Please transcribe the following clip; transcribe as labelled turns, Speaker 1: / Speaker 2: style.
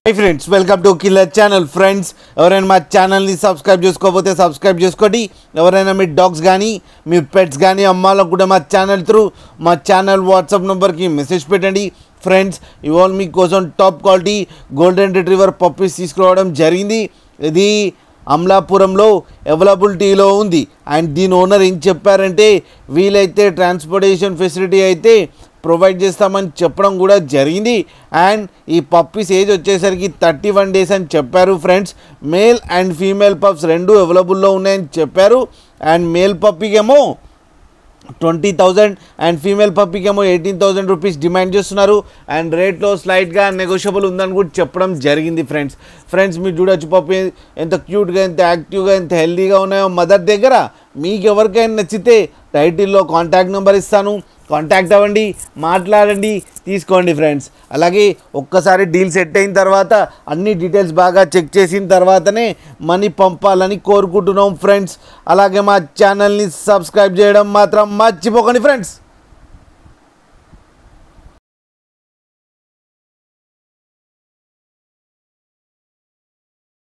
Speaker 1: high friends welcome to killer channel friends ఎవరైనా మా ఛానల్ని సబ్స్క్రైబ్ చేసుకోకపోతే సబ్స్క్రైబ్ చేసుకోండి ఎవరైనా మీ డాగ్స్ కానీ మీ పెట్స్ కానీ అమ్మాలకు కూడా మా ఛానల్ త్రూ మా ఛానల్ వాట్సాప్ నెంబర్కి మెసేజ్ పెట్టండి ఫ్రెండ్స్ ఇవాళ మీకోసం top quality golden retriever puppies తీసుకురావడం జరిగింది ఇది అమలాపురంలో అవైలబిలిటీలో ఉంది అండ్ దీని ఓనర్ ఏం చెప్పారంటే వీలైతే ట్రాన్స్పోర్టేషన్ ఫెసిలిటీ అయితే ప్రొవైడ్ చేస్తామని చెప్పడం కూడా జరిగింది అండ్ ఈ పప్పీస్ ఏజ్ వచ్చేసరికి థర్టీ వన్ డేస్ అని చెప్పారు friends male and female pups రెండు అవైలబుల్లో ఉన్నాయని చెప్పారు అండ్ మేల్ పప్పీకేమో ట్వంటీ థౌజండ్ అండ్ ఫీమేల్ పప్పీకి ఏమో ఎయిటీన్ థౌజండ్ రూపీస్ డిమాండ్ చేస్తున్నారు అండ్ రేట్లో స్లైట్గా నెగోషియబుల్ ఉందని కూడా చెప్పడం జరిగింది ఫ్రెండ్స్ ఫ్రెండ్స్ మీరు చూడొచ్చు పప్పి ఎంత క్యూట్గా ఎంత యాక్టివ్గా ఎంత హెల్తీగా ఉన్నాయో మదర్ దగ్గర మీకు ఎవరికైనా నచ్చితే టైటిల్లో కాంటాక్ట్ నెంబర్ ఇస్తాను కాంటాక్ట్ అవ్వండి మాట్లాడండి తీసుకోండి ఫ్రెండ్స్ అలాగే ఒక్కసారి డీల్ సెట్ అయిన తర్వాత అన్ని డీటెయిల్స్ బాగా చెక్ చేసిన తర్వాతనే మనీ పంపాలని కోరుకుంటున్నాం ఫ్రెండ్స్ అలాగే మా ఛానల్ని సబ్స్క్రైబ్ చేయడం మాత్రం మర్చిపోకండి ఫ్రెండ్స్